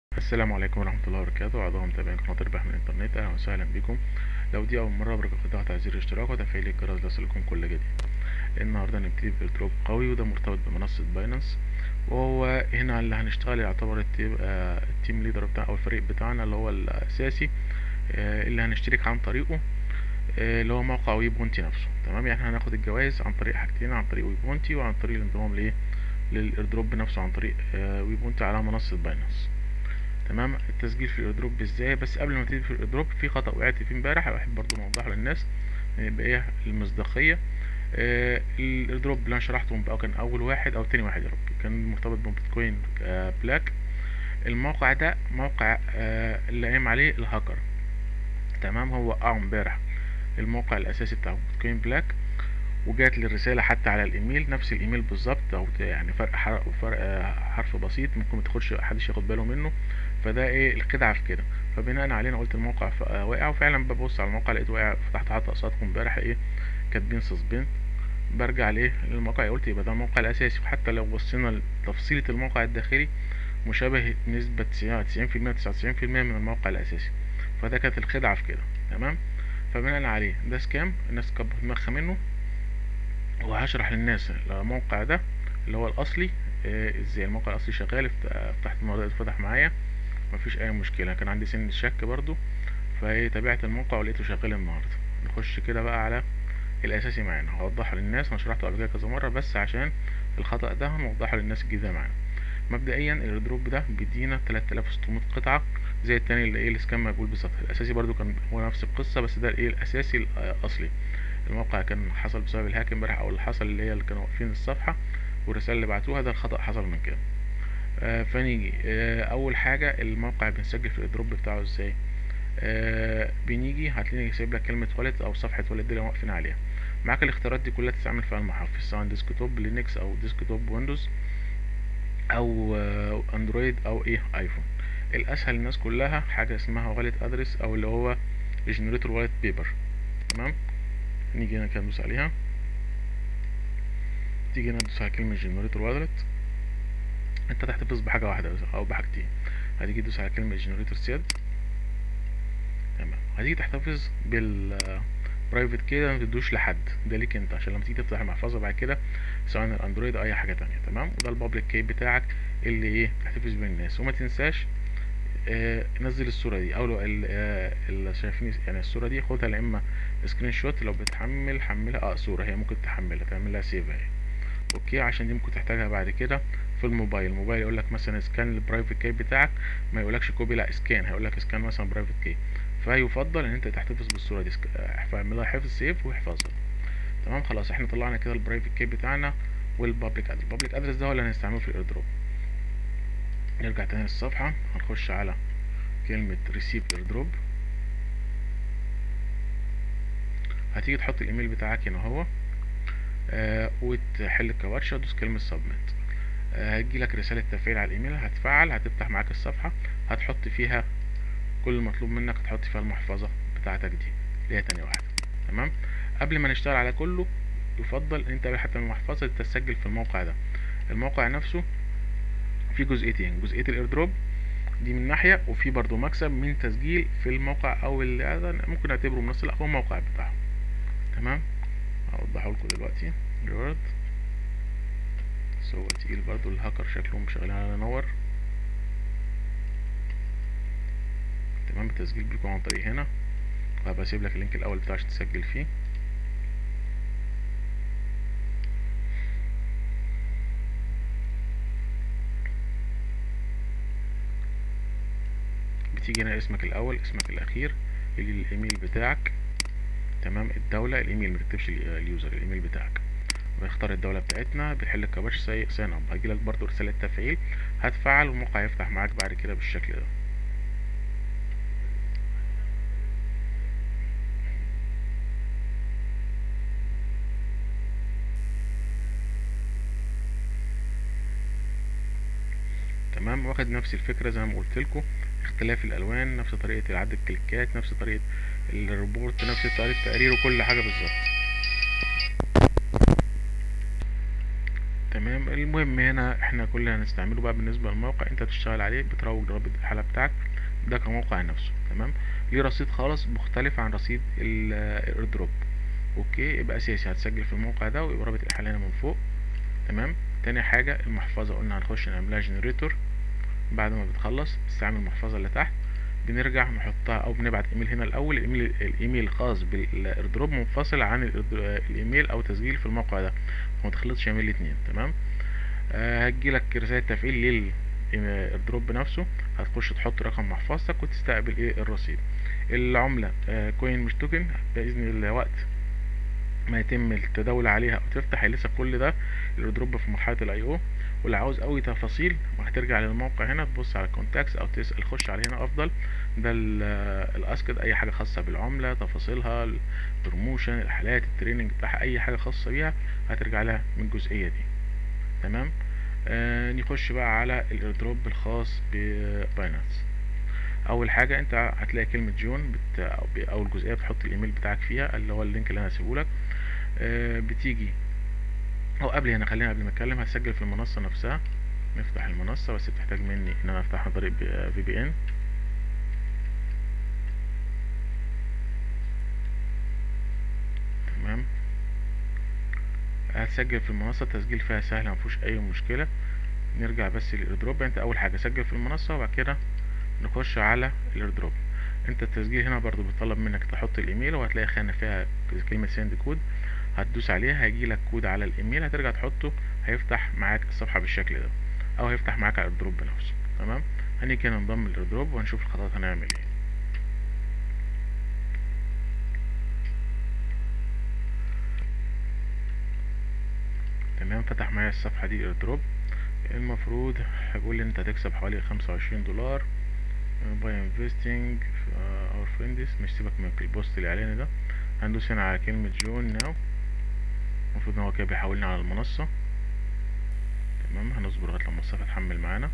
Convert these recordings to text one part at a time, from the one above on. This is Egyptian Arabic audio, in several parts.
السلام عليكم ورحمة الله وبركاته أعضاء متابعين قناة ربح من الإنترنت أهلا وسهلا بكم لو دي أول مرة برجع ضغط على زر الاشتراك وتفعيل الجرس ليصلكم كل جديد النهاردة هنبتدي بإيردروب قوي وده مرتبط بمنصة باينانس وهو هنا اللي هنشتغل يعتبر التيم, آه التيم ليدر بتاع أو الفريق بتاعنا اللي هو الأساسي آه اللي هنشترك عن طريقه آه اللي هو موقع ويبونتي نفسه تمام يعني هناخد الجوائز عن طريق حاجتين عن طريق ويبونتي وعن طريق الانضمام لإيه للإيردروب نفسه عن طريق آه ويبونتي على منصة باينانس تمام التسجيل في الايردروب ازاي بس قبل ما تيجي في الايردروب في خطا وقعت فيه امبارح واحب برضو اوضحه للناس يبقى ايه المصداقيه آه الايردروب اللي انا شرحته بقى كان اول واحد او تاني واحد يا ربي كان مرتبط ببيتكوين آه بلاك الموقع ده موقع آه اللي قايم عليه الهاكر تمام هو وقعه امبارح الموقع الاساسي بتاع بيتكوين بلاك وجات لي الرسالة حتى على الايميل نفس الايميل بالظبط او يعني فرق حرف وفرق حرف بسيط ممكن ما تاخدش حدش ياخد باله منه فده ايه الخدعة في كده فبناء عليه انا قلت الموقع واقع وفعلا ببص على الموقع لقيته واقع فتحت حتى قصادكم امبارح ايه كاتبين سسبند برجع ليه للموقع قلت يبقى ده الموقع الاساسي وحتى لو بصينا لتفصيلة الموقع الداخلي مشابه نسبة تسعين في المية تسعة وتسعين في المية من الموقع الاساسي فده كانت الخدعة في كده تمام فبناء عليه ده سكام الناس كبرت دماغها منه وهشرح للناس الموقع ده اللي هو الاصلي إيه ازاي الموقع الاصلي شغال فتحت الموضوع اتفتح معايا مفيش اي مشكله كان عندي سن الشك برضو فتابعت الموقع ولقيته شغال النهارده نخش كده بقى على الاساسي معانا هوضحه للناس انا شرحته قبل كده كذا مره بس عشان الخطا ده هنوضحه للناس الجديده معانا مبدئيا الايردروب ده بيدينا 3600 قطعه زي التاني اللي ايه السكام مقبول بالظبط الاساسي برضو كان هو نفس القصه بس ده الايه الاساسي الاصلي الموقع كان حصل بسبب الهاك امبارح او اللي حصل اللي هي اللي كانوا واقفين الصفحه والرساله اللي بعتوها ده الخطا حصل من كده آه فنيجي آه اول حاجه الموقع بنسجل في الايردروب بتاعه ازاي آه بنيجي هتلاقيني سايب لك كلمه والت او صفحه والت دي اللي واقفين عليها معاك الاختيارات دي كلها تستعمل فيها المحفظ سواء ديسكتوب لينكس او ديسكتوب ويندوز او آه اندرويد او ايه ايفون الاسهل للناس كلها حاجه اسمها والت ادرس او اللي هو جنريتور والت بيبر تمام نيجي هنا كده ندوس عليها تيجي هنا تدوس على كلمة جنريتور والت انت تحتفظ بحاجة واحدة او بحاجتين هتيجي تدوس على كلمة جنريتور سيد تمام هتيجي تحتفظ بال برايفت كده ما تدوش لحد ده ليك انت عشان لما تيجي تفتح المحفظة بعد كده سواء الاندرويد او اي حاجة تانية تمام وده البابليك كي بتاعك اللي ايه تحتفظ بين الناس وما تنساش آه نزل الصورة دي او لو اللي شايفين يعني الصورة دي خدها يا اما سكرين شوت لو بتحمل حملها اه صورة هي ممكن تحملها تعملها سيف اهي اوكي عشان دي ممكن تحتاجها بعد كده في الموبايل الموبايل يقول لك مثلا اسكان البرايفت كي بتاعك ما يقولكش كوبي لا اسكان هيقول لك اسكان مثلا برايفت كي فيفضل ان انت تحتفظ بالصورة دي اعملها حفظ سيف واحفظها تمام خلاص احنا طلعنا كده البرايفت كي بتاعنا والبابليك ادرس البابليك ادرس ده هو اللي هنستعمله في الايردروب نرجع تاني للصفحة هنخش على كلمة ريسيف ايردروب هتيجي تحط الايميل بتاعك هنا اهو آه وتحل الكواتشة وتدوس كلمة سبميت آه هتجيلك رسالة تفعيل على الايميل هتفعل هتفتح معاك الصفحة هتحط فيها كل المطلوب منك تحط فيها المحفظة بتاعتك دي اللي هي تاني واحدة تمام قبل ما نشتغل على كله يفضل ان انت حتى المحفظة تسجل في الموقع ده الموقع نفسه في جزئيتين جزئية الايردروب دي من ناحية وفي برضو مكسب من تسجيل في الموقع او اللي هذا ممكن نعتبره منصة لا هو الموقع بتاعه تمام هوضحه لكم دلوقتي ريورد سو تقيل برضو الهاكر شكلهم شغالين على نور تمام التسجيل بيكون عن طريق هنا وهبقى اسيب لك اللينك الاول بتاع عشان تسجل فيه بتيجي هنا اسمك الاول اسمك الاخير الايميل بتاعك تمام الدولة الايميل متكتبش اليوزر الايميل بتاعك ونختار الدولة بتاعتنا بنحل الكباش ساين اب هيجيلك برضو رسالة تفعيل هتفعل والموقع يفتح معاك بعد كده بالشكل ده تمام واخد نفس الفكرة زي ما قلت لكم اختلاف الالوان نفس طريقة عد الكليكات نفس طريقة الريبورت نفس طريقة التقرير وكل حاجة بالظبط تمام المهم هنا احنا كل اللي هنستعمله بقى بالنسبه للموقع انت بتشتغل عليه بتروج لرابط الحاله بتاعك ده كموقع نفسه تمام ليه رصيد خالص مختلف عن رصيد الايردروب اوكي يبقى اساسي هتسجل في الموقع ده ويبقى رابط الحاله هنا من فوق تمام تاني حاجه المحفظه قلنا هنخش نعملها جنريتور بعد ما بتخلص تستعمل المحفظه اللي تحت بنرجع نحطها او بنبعت ايميل هنا الاول الايميل الايميل الخاص بالايردروب منفصل عن الايميل او تسجيل في الموقع ده ما تخلطش ايميل الاثنين تمام آه هتجيلك رساله تفعيل للايردروب نفسه هتخش تحط رقم محفظتك وتستقبل ايه الرصيد العمله آه كوين مش توكن باذن الله وقت ما يتم التداول عليها او تفتح لسه كل ده الايردروب في مرحله الاي او واللي عاوز اي تفاصيل وهترجع للموقع هنا تبص على الكونتاكس او تسال خش عليه هنا افضل ده الاسكد اي حاجه خاصه بالعمله تفاصيلها البروموشن الحالات التريننج بتاعها اي حاجه خاصه بيها هترجع لها من الجزئيه دي تمام آه نخش بقى على الايردروب الخاص بباينانس اول حاجه انت هتلاقي كلمه جون بت... او الجزئيه بتحط الايميل بتاعك فيها اللي هو اللينك اللي انا هسيبهولك آه بتيجي او قبل هنا خلينا قبل ما اتكلم هسجل في المنصه نفسها نفتح المنصه بس بتحتاج مني ان انا افتحها عن طريق في بي ان تمام هتسجل في المنصه التسجيل فيها سهل مفيهوش اي مشكله نرجع بس للايردروب انت اول حاجه سجل في المنصه وبعد كده نخش على الايردروب انت التسجيل هنا برضو بيطلب منك تحط الايميل وهتلاقي خانه فيها كلمه سند كود هتدوس عليها هيجي لك كود على الايميل هترجع تحطه هيفتح معاك الصفحه بالشكل ده او هيفتح معاك على الايردروب نفسه تمام هنيجي هنا نضم الايردروب وهنشوف الخطوات هنعمل ايه تمام فتح معايا الصفحه دي ايردروب المفروض هيقول لي انت هتكسب حوالي خمسة وعشرين دولار باي انفستنج اور فريندز مش سيبك من البوست الاعلاني ده هندوس هنا على كلمة جون ناو المفروض ان هو كده بيحولنا على المنصة تمام هنصبر لغاية لما الصفحة تحمل معانا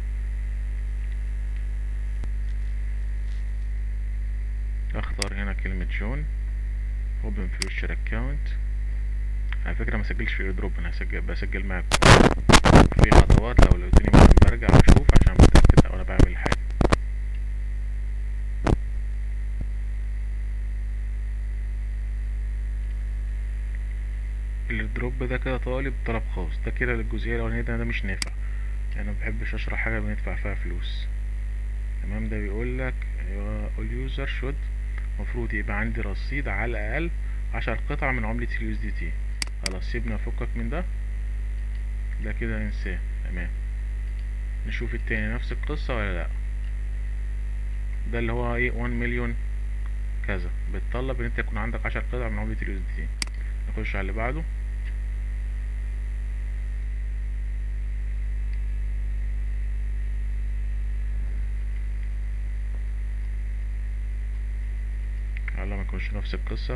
اختار هنا كلمة جون اوبن فيوتشر اكونت على فكرة ما سجلش في ايردروب انا هسجل بسجل معاكم في خطوات لو لقيتني مثلا برجع اشوف عشان متأكد او انا بعمل حاجة الدروب ده كده طالب طلب خاص ده كده الجزئيه الاولانيه ده, ده مش نافع يعني ما بحبش اشرح حاجه بندفع فيها فلوس تمام ده بيقول لك اليوزر شود المفروض يبقى عندي رصيد على الاقل عشر قطع من عمله اليو اس دي تي خلاص سيبنا فكك من ده ده كده ننساه تمام نشوف التاني نفس القصه ولا لا ده اللي هو ايه 1 مليون كذا بتطلب ان انت يكون عندك عشر قطع من عمله اليو اس دي تي نخش على اللي بعده على ما يكونش نفس القصة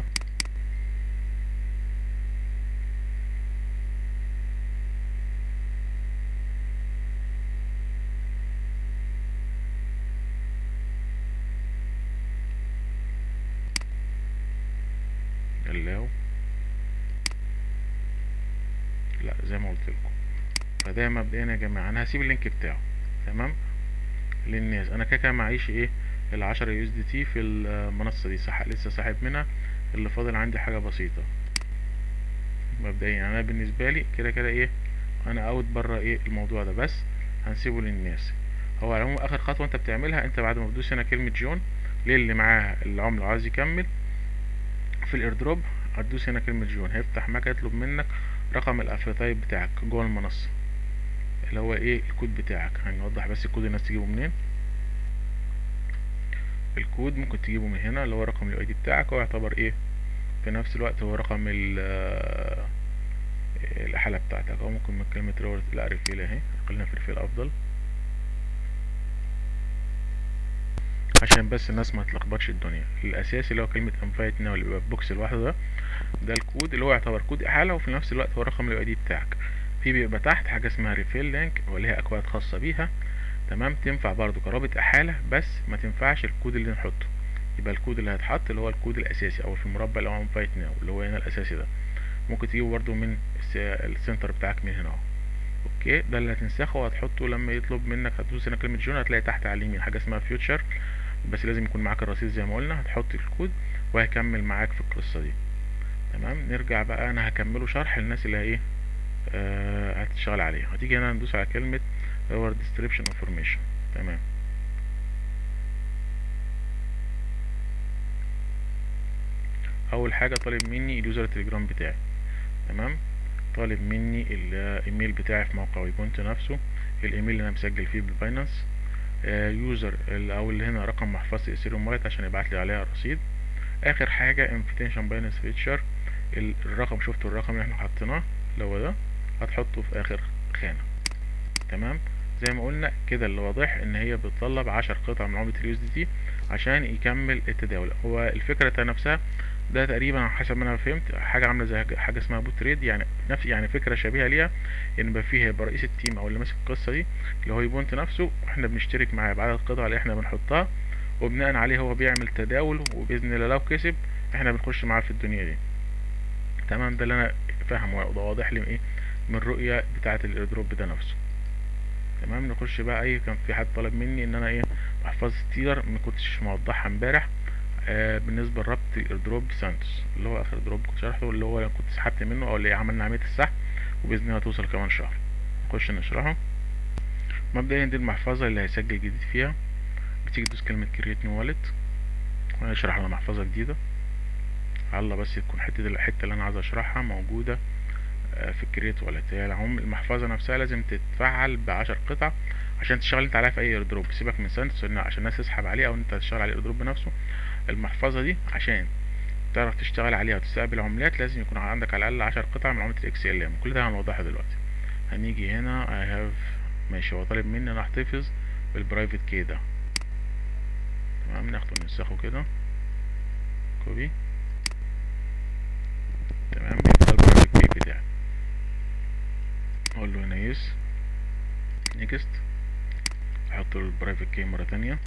اللاو لا زي ما قلت لكم فده مبدئيا يا جماعه انا هسيب اللينك بتاعه تمام للناس انا كده كده معيش ايه العشرة يو اس دي تي في المنصه دي صح لسه ساحب منها اللي فاضل عندي حاجه بسيطه مبدئيا انا بالنسبه لي كده كده ايه انا اوت بره ايه الموضوع ده بس هنسيبه للناس هو على العموم اخر خطوه انت بتعملها انت بعد ما بتدوس هنا كلمه جون للي معاه العمله عايز يكمل في الايردروب هتدوس هنا كلمه جون هيفتح معاك يطلب منك رقم الافيتايب بتاعك جوه المنصه اللي هو ايه الكود بتاعك هنوضح بس الكود الناس تجيبه منين الكود ممكن تجيبه من هنا اللي هو رقم الاي دي بتاعك هو يعتبر ايه في نفس الوقت هو رقم الحالة بتاعتك او ممكن من كلمة ريورد لا ريفيل اهي خلينا في ريفيل افضل عشان بس الناس ما تلخبطش الدنيا الاساسي اللي هو كلمة انفايت ناو اللي بيبقى في بوكس لوحده ده ده الكود اللي هو يعتبر كود احالة وفي نفس الوقت هو رقم الاي دي بتاعك في بيبقى تحت حاجة اسمها ريفيل لينك وليها اكواد خاصة بيها تمام تنفع برضو كرابط احالة بس ما تنفعش الكود اللي نحطه يبقى الكود اللي هيتحط اللي هو الكود الاساسي او في المربع اللي هو انفايت ناو اللي هو هنا الاساسي ده ممكن تجيبه برضو من السنتر بتاعك من هنا اهو اوكي ده اللي هتنسخه وهتحطه لما يطلب منك هتدوس هنا كلمه جون هتلاقي تحت على اليمين حاجه اسمها فيوتشر بس لازم يكون معاك الرصيد زي ما قلنا هتحط الكود وهيكمل معاك في القصه دي تمام نرجع بقى انا هكمله شرح للناس اللي ايه آه هتشتغل عليه هتيجي هنا ندوس على كلمه اور description information تمام اول حاجه طالب مني اليوزر التليجرام بتاعي تمام طالب مني الايميل بتاعي في موقع ويبونت نفسه الايميل اللي انا مسجل فيه بالباينانس آه يوزر او اللي هنا رقم محفظه اثيريوم والت عشان يبعت لي عليها رصيد اخر حاجه انفيتيشن باينانس فيتشر الرقم شفتوا الرقم اللي احنا حطيناه اللي هو ده هتحطه في اخر خانه تمام زي ما قلنا كده اللي واضح ان هي بتطلب عشر قطع من عملة اليو دي تي عشان يكمل التداول هو الفكرة نفسها ده تقريبا على حسب ما انا فهمت حاجة عاملة زي حاجة اسمها بوت تريد يعني نفس يعني فكرة شبيهة ليها ان يبقى فيه هيبقى رئيس التيم او اللي ماسك القصة دي اللي هو يبونت نفسه واحنا بنشترك معاه بعدد القطع اللي احنا بنحطها وبناء عليه هو بيعمل تداول وباذن الله لو كسب احنا بنخش معاه في الدنيا دي تمام ده اللي انا فاهمه وده واضح لي ايه من الرؤية بتاعة الايردروب ده نفسه تمام نخش بقى ايه كان في حد طلب مني ان انا ايه محفظة ستيلر ما كنتش موضحها امبارح آه بالنسبة لربط الايردروب سانتوس اللي هو اخر دروب كنت شرحته اللي هو كنت سحبت منه او اللي عملنا عملية السحب وباذن الله توصل كمان شهر نخش نشرحه مبدئيا دي المحفظة اللي هيسجل جديد فيها بتيجي تدوس كلمة كريت نيو والت وهنشرح لنا محفظة جديدة على بس تكون حتة الحتة اللي انا عايز اشرحها موجودة في الكريت والت هي العموم المحفظة نفسها لازم تتفعل بعشر قطع عشان تشتغل انت عليها في اي ايردروب سيبك من سنتس عشان الناس تسحب عليه او انت تشتغل على الايردروب بنفسه المحفظة دي عشان تعرف تشتغل عليها وتستقبل عملات لازم يكون عندك على الاقل عشر قطع من عملة الاكس ال ام كل ده هنوضحه دلوقتي هنيجي هنا I have ماشي هو طالب مني انا احتفظ بالبرايفت كي ده تمام ناخده ننسخه كده كوبي تمام يبقى البرايفت كي بتاعي اقول له هنا يس نيكست احط له البرايفت كي مره تانية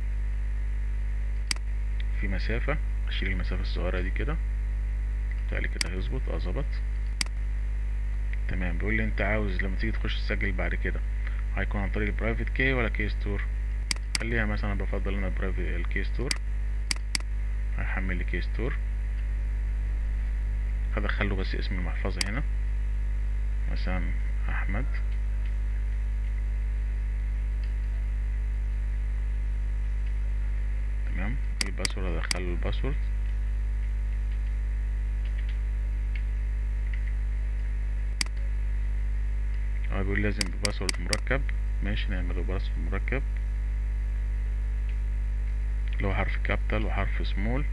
في مسافه اشيل المسافه الصغيره دي كده بالتالي كده هيظبط اه ظبط تمام بيقول لي انت عاوز لما تيجي تخش تسجل بعد كده هيكون عن طريق البرايفت كي ولا كي ستور خليها مثلا بفضل انا برايفت الكي ستور هيحمل لي كي ستور هدخله بس اسم المحفظه هنا مثلا احمد تمام الباسورد ادخله الباسورد هو بيقول لازم باسورد مركب ماشي نعمله باسورد مركب اللي هو حرف كابيتال وحرف سمول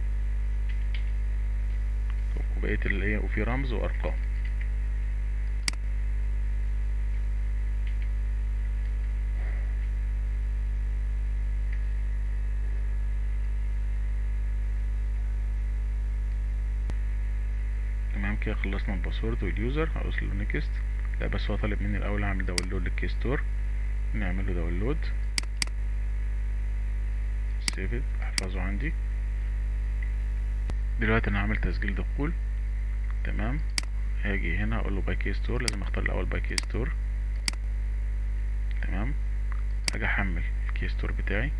وبقية اللي هي وفي رمز وارقام تمام كده خلصنا الباسورد واليوزر هدوس له نيكست لا بس هو طالب مني الاول اعمل داونلود للكي ستور نعمل له داونلود سيف احفظه عندي دلوقتي انا هعمل تسجيل دخول تمام هاجي هنا اقول له باي كي ستور لازم اختار الاول باي كي ستور تمام هاجي احمل الكي ستور بتاعي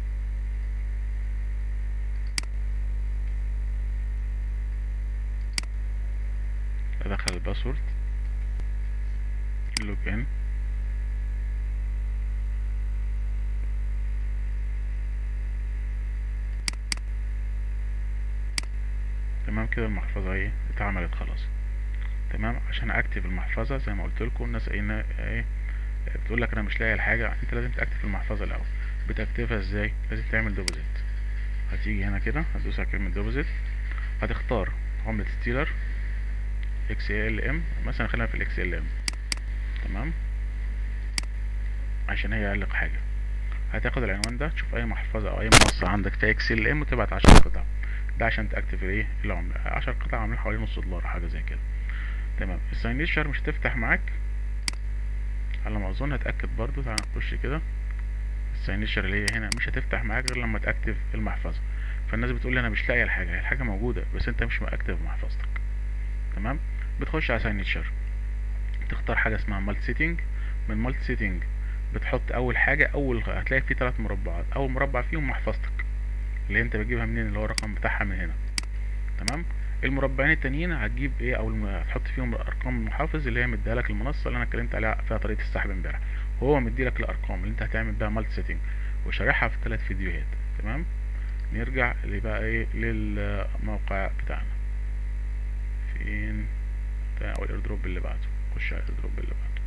ادخل الباسورد لوج ان تمام كده المحفظة ايه اتعملت خلاص تمام عشان اكتف المحفظة زي ما قلت لكم الناس ايه ايه بتقول لك انا مش لاقي الحاجة انت لازم تاكتف المحفظة الاول بتكتفها ازاي لازم تعمل دوبوزيت هتيجي هنا كده هتدوس على كلمة دوبوزيت هتختار عملة ستيلر اكس ال ام مثلا خلينا في الاكس ال ام تمام عشان هي اقل حاجة هتاخد العنوان ده تشوف اي محفظة او اي منصة عندك فيها اكس ال ام وتبعت عشر قطع ده عشان تاكتف ايه العملة عشر قطع عاملين حوالي نص دولار حاجة زي كده تمام الساينيتشر مش هتفتح معاك على ما اظن هتاكد برضو تعال نخش كده الساينيتشر اللي هي هنا مش هتفتح معاك غير لما تاكتف المحفظة فالناس بتقول لي انا مش لاقي الحاجة هي الحاجة موجودة بس انت مش مأكتف محفظتك تمام بتخش على ساينيتشر تختار حاجة اسمها مالت سيتنج من مالتي سيتنج بتحط اول حاجه اول هتلاقي فيه ثلاث مربعات اول مربع فيهم محفظتك اللي انت بتجيبها منين اللي هو الرقم بتاعها من هنا تمام المربعين التانيين هتجيب ايه او الم- هتحط فيهم ارقام المحافظ اللي هي مديها لك المنصه اللي انا اتكلمت عليها فيها طريقه السحب امبارح وهو مدي لك الارقام اللي انت هتعمل بيها مالتي سيتنج وشارحها في ثلاث فيديوهات تمام نرجع اللي بقى ايه للموقع بتاعنا فين بتاع او الايردروب اللي بعده خش على الايردروب اللي بعده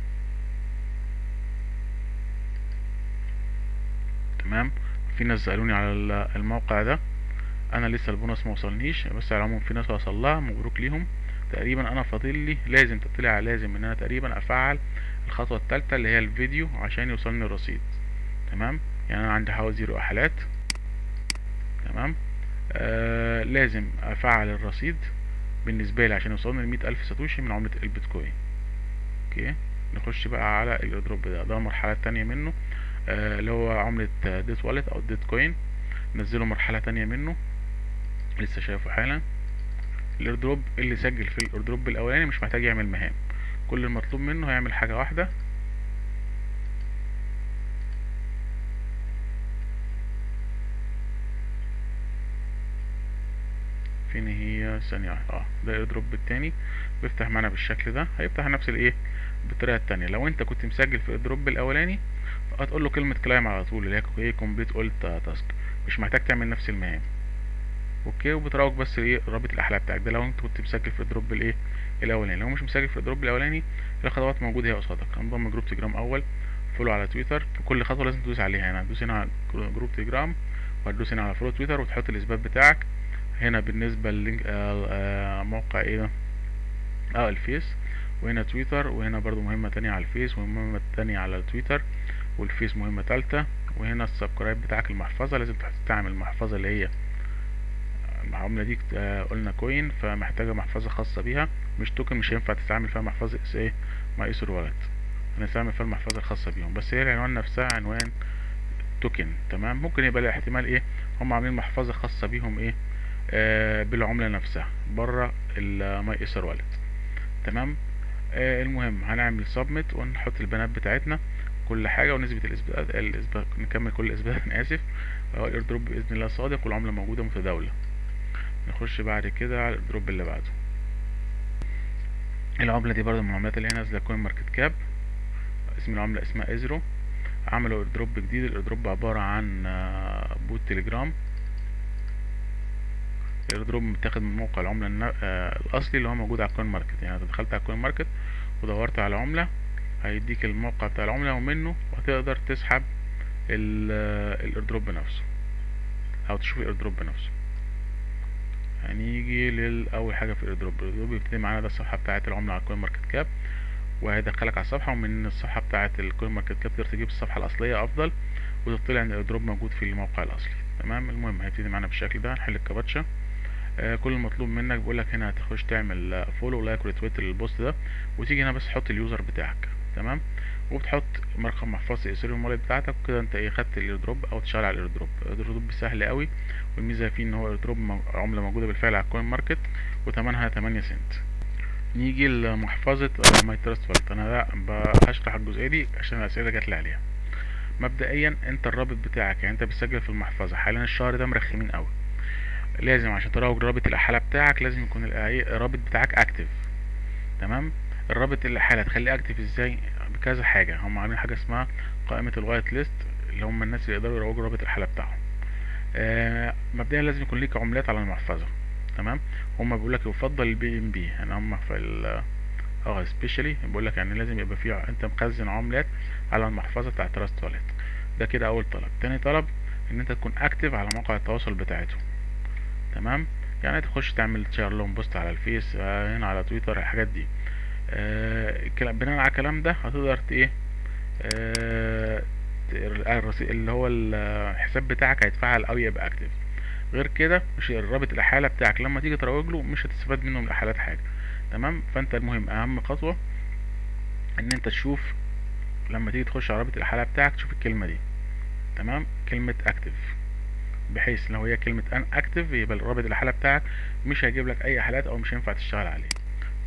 تمام في ناس سالوني على ال- الموقع ده انا لسه البونص ما وصلنيش بس على العموم في ناس وصل لها مبروك ليهم تقريبا انا فاضل لي لازم تطلع لازم ان انا تقريبا افعل الخطوه الثالثه اللي هي الفيديو عشان يوصلني الرصيد تمام يعني انا عندي حوالي زيرو احالات تمام آه لازم افعل الرصيد بالنسبه لي عشان يوصلني لمية الف ساتوشي من عمله البيتكوين اوكي نخش بقى على الايردروب ده ده المرحله التانية منه آه اللي هو عمله ديت والت او ديت كوين نزلوا مرحله تانية منه لسه شايفه حالا الايردروب اللي سجل في الايردروب الاولاني مش محتاج يعمل مهام كل المطلوب منه هيعمل حاجه واحده فين هي ثانية واحدة اه ده الايردروب التاني بيفتح معانا بالشكل ده هيفتح نفس الايه بالطريقة التانية لو انت كنت مسجل في الايردروب الاولاني هتقول له كلمة كلايم على طول اللي هي ايه كومبليت اولت تاسك مش محتاج تعمل نفس المهام اوكي وبتراوج بس ايه رابط الاحلى بتاعك ده لو انت كنت مسجل في الدروب الايه الاولاني لو مش مسجل في الدروب الاولاني الخطوات موجوده هي قصادك انضم جروب تجرام اول فولو على تويتر في كل خطوه لازم تدوس عليها يعني هتدوس هنا على جروب تجرام وهتدوس هنا على فولو تويتر وتحط الاثبات بتاعك هنا بالنسبه للينك آه آه موقع ايه ده اه الفيس وهنا تويتر وهنا برضو مهمه تانية على الفيس ومهمه تانية على التويتر والفيس مهمه تالتة وهنا السبسكرايب بتاعك المحفظه لازم تعمل المحفظه اللي هي العملة دي آه قلنا كوين فمحتاجة محفظة خاصة بيها مش توكن مش هينفع تستعمل فيها محفظة اس ايه مع ايسر والت هنستعمل فيها المحفظة الخاصة بيهم بس هي العنوان نفسها عنوان توكن تمام ممكن يبقى لها احتمال ايه هم عاملين محفظة خاصة بيهم ايه آه بالعملة نفسها بره الماي ايسر والت تمام آه المهم هنعمل سبميت ونحط البيانات بتاعتنا كل حاجة ونسبة الإثبات الإثبات نكمل كل الإثبات أنا آسف هو الإيردروب بإذن الله صادق والعملة موجودة متداولة نخش بعد كده على الدروب اللي بعده العملة دي برضه من العملات اللي هي نازلة كوين ماركت كاب اسم العملة اسمها ازرو عملوا ايردروب جديد الايردروب عبارة عن بوت تليجرام الايردروب متاخد من موقع العملة الاصلي اللي هو موجود على كوين ماركت يعني دخلت على كوين ماركت ودورت على عملة هيديك الموقع بتاع العملة ومنه هتقدر تسحب الايردروب نفسه او تشوف الايردروب نفسه هنيجي لأول حاجة في الايردروب الايردروب بيبتدي معانا ده الصفحة بتاعة العملة على الكوين ماركت كاب وهيدخلك على الصفحة ومن الصفحة بتاعة الكوين ماركت كاب تقدر تجيب الصفحة الأصلية أفضل وتطلع إن الايردروب موجود في الموقع الأصلي تمام المهم هيبتدي معانا بالشكل ده هنحل الكابتشا آه كل المطلوب منك بيقولك هنا هتخش تعمل فولو لايك وريتويت للبوست ده وتيجي هنا بس تحط اليوزر بتاعك تمام وبتحط رقم محفظة الاثيريوم والت بتاعتك وكده انت ايه خدت الايردروب او تشتغل على الايردروب الايردروب سهل قوي والميزه فيه ان هو ايردروب عمله موجوده بالفعل على الكوين ماركت وثمنها 8 سنت نيجي لمحفظه ماي تراست والت انا لا هشرح الجزئيه دي عشان الاسئله جات لي عليها مبدئيا انت الرابط بتاعك يعني انت بتسجل في المحفظه حاليا الشهر ده مرخمين قوي لازم عشان تروج رابط الاحاله بتاعك لازم يكون الرابط بتاعك اكتف تمام الرابط الاحاله تخليه اكتف ازاي بكذا حاجه هم عاملين حاجه اسمها قائمه الوايت ليست اللي هم الناس اللي يقدروا يروجوا رابط الحاله بتاعهم آه مبدئيا لازم يكون ليك عملات على المحفظه تمام هم بيقول لك يفضل البي ام بي يعني هم في ال اه سبيشالي بيقول لك يعني لازم يبقى في انت مخزن عملات على المحفظه بتاعت تراست والت ده كده اول طلب تاني طلب ان انت تكون اكتف على مواقع التواصل بتاعتهم تمام يعني تخش تعمل تشير لهم بوست على الفيس آه هنا على تويتر الحاجات دي آه بناء على الكلام ده هتقدر ايه آه اللي هو الحساب بتاعك هيتفعل او يبقى اكتف غير كده مش الرابط الاحاله بتاعك لما تيجي تروج له مش هتستفاد منه من الاحالات حاجه تمام فانت المهم اهم خطوه ان انت تشوف لما تيجي تخش على رابط الاحاله بتاعك تشوف الكلمه دي تمام كلمه اكتف بحيث لو هي كلمه ان اكتف يبقى الرابط الاحاله بتاعك مش هيجيب لك اي حالات او مش هينفع تشتغل عليه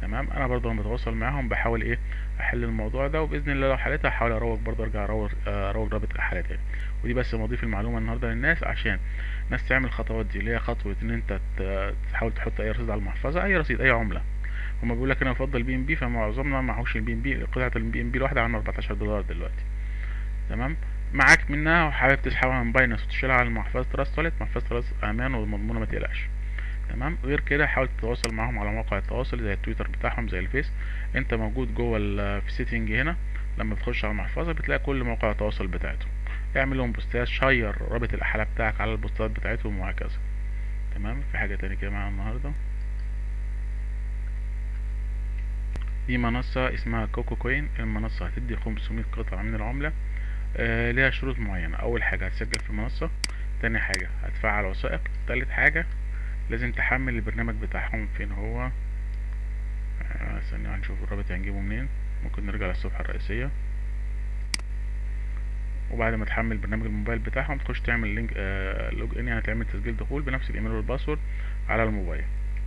تمام انا برضو لما بتواصل معاهم بحاول ايه احل الموضوع ده وباذن الله لو حلتها هحاول اروج برضو ارجع اروج اروج رابط الاحالات يعني ودي بس بضيف المعلومه النهارده للناس عشان الناس تعمل الخطوات دي اللي هي خطوه ان انت ت- تحاول تحط اي رصيد على المحفظه اي رصيد اي عمله هما بيقول لك انا بفضل بي ام بي فمعظمنا معهوش البي ام بي قطعه البي ام بي الواحده عامله 14 دولار دلوقتي تمام معاك منها وحابب تسحبها من باينانس وتشيلها على محفظه تراست والت محفظه تراست امان ومضمونه ما تقلقش تمام غير كده حاول تتواصل معاهم على مواقع التواصل زي التويتر بتاعهم زي الفيس انت موجود جوه ال- في سيتنج هنا لما بتخش على المحفظه بتلاقي كل مواقع التواصل بتاعتهم اعمل لهم بوستات شير رابط الاحاله بتاعك على البوستات بتاعتهم وهكذا تمام في حاجه تاني كده معانا النهارده دي منصة اسمها كوكو كوين المنصة هتدي 500 قطعة من العملة آه ليها شروط معينة أول حاجة هتسجل في المنصة تاني حاجة هتفعل وثائق تالت حاجة لازم تحمل البرنامج بتاعهم فين هو آه ثانية هنشوف الرابط هنجيبه منين ممكن نرجع للصفحة الرئيسية وبعد ما تحمل برنامج الموبايل بتاعهم تخش تعمل لينك آه لوج ان يعني تعمل تسجيل دخول بنفس الايميل والباسورد على الموبايل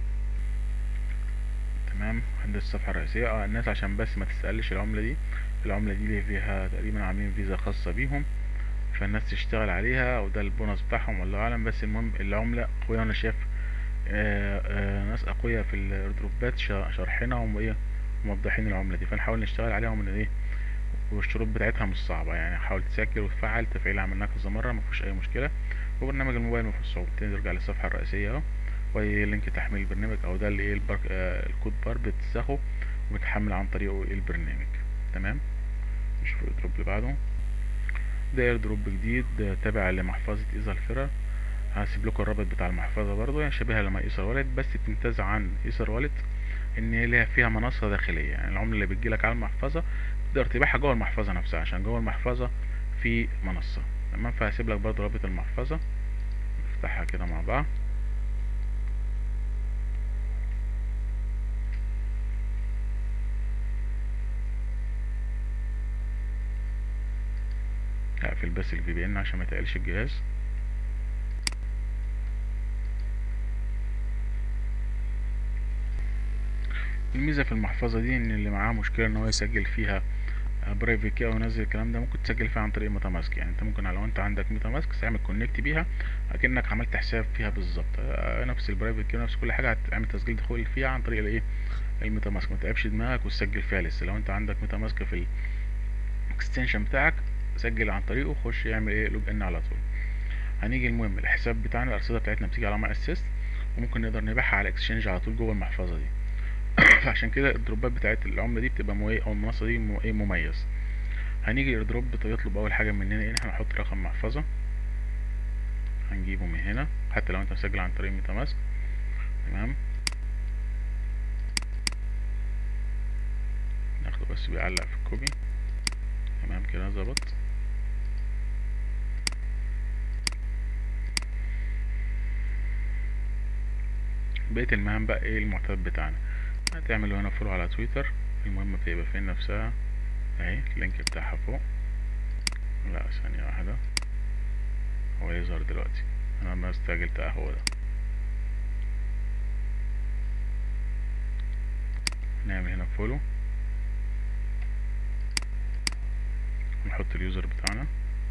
تمام عند الصفحة الرئيسية اه الناس عشان بس ما تستقلش العملة دي العملة دي اللي فيها تقريبا عاملين فيزا خاصة بيهم فالناس تشتغل عليها وده البونص بتاعهم والله اعلم بس المهم العملة قوية انا شايف آه آه ناس اقوياء في الايردروبات شا- شارحينها وايه موضحين العملة دي فنحاول نشتغل عليها من ايه والشروط بتاعتها مش صعبة يعني حاول تسجل وتفعل تفعيل عملناه كذا مرة مفيش أي مشكلة وبرنامج الموبايل مفيهوش صعوبة ترجع للصفحة الرئيسية اهو ولينك تحميل البرنامج أو ده اللي ايه البار آه الكود بار بتسخه وبتحمل عن طريقه ايه البرنامج تمام نشوف الايردروب اللي بعده ده ايردروب جديد آه، تابع لمحفظة ايزا الفرا هسيب لكم الرابط بتاع المحفظة برضو يعني شبيهة لما ايسر والت بس بتمتاز عن ايسر والت ان هي ليها فيها منصة داخلية يعني العملة اللي بتجيلك على المحفظة تقدر تبيعها جوه المحفظة نفسها عشان جوه المحفظة في منصة تمام فهسيب لك برضو رابط المحفظة نفتحها كده مع بعض هقفل بس الفي بي ان عشان ما تقلش الجهاز الميزة في المحفظة دي ان اللي معاه مشكلة ان هو يسجل فيها برايفت كي او ينزل الكلام ده ممكن تسجل فيها عن طريق ميتا ماسك يعني انت ممكن لو انت عندك ميتا ماسك تعمل كونكت بيها اكنك عملت حساب فيها بالظبط آه، نفس البرايفت كي ونفس كل حاجة هتعمل تسجيل دخول فيها عن طريق الايه الميتا ماسك ما تتعبش دماغك وتسجل فيها لسه لو انت عندك ميتا ماسك في الاكستنشن بتاعك سجل عن طريقه خش يعمل ايه لوج ان على طول هنيجي المهم الحساب بتاعنا الارصده بتاعتنا بتيجي على ماي اسيست وممكن نقدر نبيعها على اكسشينج على طول جوه المحفظه دي فعشان كده الدروبات بتاعت العمله دي بتبقى مو او المنصه دي مو ايه مميز هنيجي الايردروب بيطلب اول حاجه مننا ان احنا نحط رقم محفظه هنجيبه من هنا حتى لو انت مسجل عن طريق ميتا ماسك تمام ناخده بس بيعلق في الكوبي تمام كده ظبط بقية المهام بقى ايه المعتاد بتاعنا هتعمل هنا فولو على تويتر المهم بتبقى فين نفسها اهي اللينك بتاعها فوق لا ثانية واحدة هو يظهر دلوقتي انا ما استعجلت اه هو ده نعمل هنا فولو نحط اليوزر بتاعنا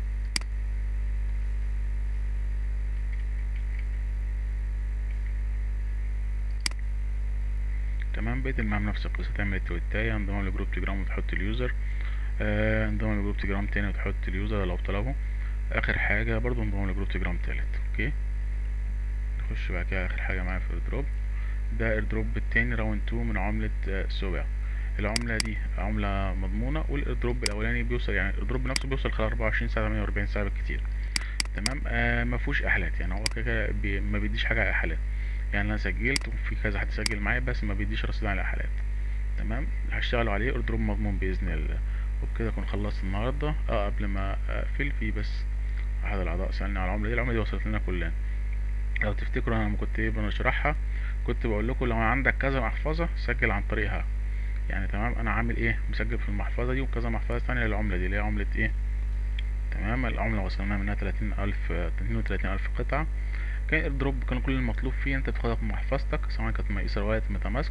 تمام بقيت المهام نفس القصة تعمل التويتاية انضمام لجروب تجرام وتحط اليوزر آه انضمام لجروب تجرام تاني وتحط اليوزر لو طلبه اخر حاجة برضو انضمام لجروب تجرام تالت اوكي نخش بعد كده اخر حاجة معايا في الايردروب ده ايردروب التاني راوند تو من عملة آه سوبع العملة دي عملة مضمونة والايردروب الاولاني بيوصل يعني الايردروب نفسه بيوصل خلال 24 ساعة 48 ساعة بالكتير تمام آه ما فيهوش احالات يعني هو كده بي ما بيديش حاجة على احالات يعني انا سجلت وفي كذا حد سجل معايا بس ما بيديش رصيد على الاحالات تمام هشتغلوا عليه ايردروب مضمون باذن الله وبكده اكون خلصت النهارده اه قبل ما اقفل في بس احد الاعضاء سالني على العمله دي العمله دي وصلت لنا كلنا لو تفتكروا انا لما كنت ايه بنشرحها كنت بقول لكم لو عندك كذا محفظه سجل عن طريقها يعني تمام انا عامل ايه مسجل في المحفظه دي وكذا محفظه ثانيه للعمله دي اللي هي عمله ايه تمام العمله وصلنا منها 30000 32000 قطعه كان ايردروب كان كل المطلوب فيه انت تاخدها في محفظتك سواء كانت ميسر وايت ميتا ماسك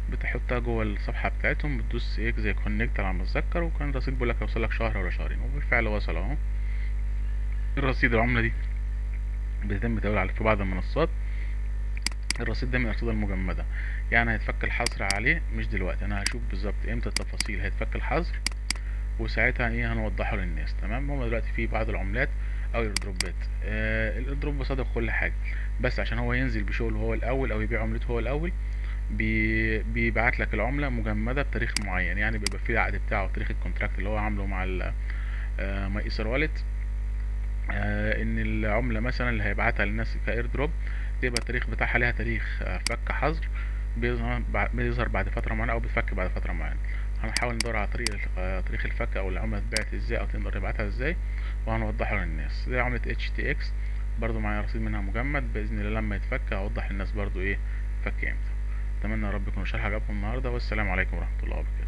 بتحطها جوه الصفحه بتاعتهم بتدوس ايه زي كونكت على ما اتذكر وكان الرصيد بيقول لك هيوصل لك شهر ولا شهرين وبالفعل وصل اهو الرصيد العمله دي بيتم تداولها على في بعض المنصات الرصيد ده من الارصده المجمده يعني هيتفك الحظر عليه مش دلوقتي انا هشوف بالظبط امتى التفاصيل هيتفك الحظر وساعتها ايه هنوضحه للناس تمام هما دلوقتي في بعض العملات او الايردروبات آه الايردروب صادق كل حاجه بس عشان هو ينزل بشغله هو الاول او يبيع عملته هو الاول بي بيبعت لك العمله مجمده بتاريخ معين يعني بيبقى فيه العقد بتاعه تاريخ الكونتراكت اللي هو عامله مع آه ماي ايثر والت آه ان العمله مثلا اللي هيبعتها للناس كاير دروب تبقى التاريخ بتاعها ليها تاريخ آه فك حظر بيظهر بيظهر بعد فتره معينه او بتفك بعد فتره معينه هنحاول ندور على طريق تاريخ الفك او العمله اتباعت ازاي او تقدر تبعتها ازاي وهنوضحه للناس زي عمله اتش تي اكس برضو معايا رصيد منها مجمد باذن الله لما يتفك هوضح للناس برضو ايه فك امتى اتمنى يا رب يكون الشرح عجبكم النهارده والسلام عليكم ورحمه الله وبركاته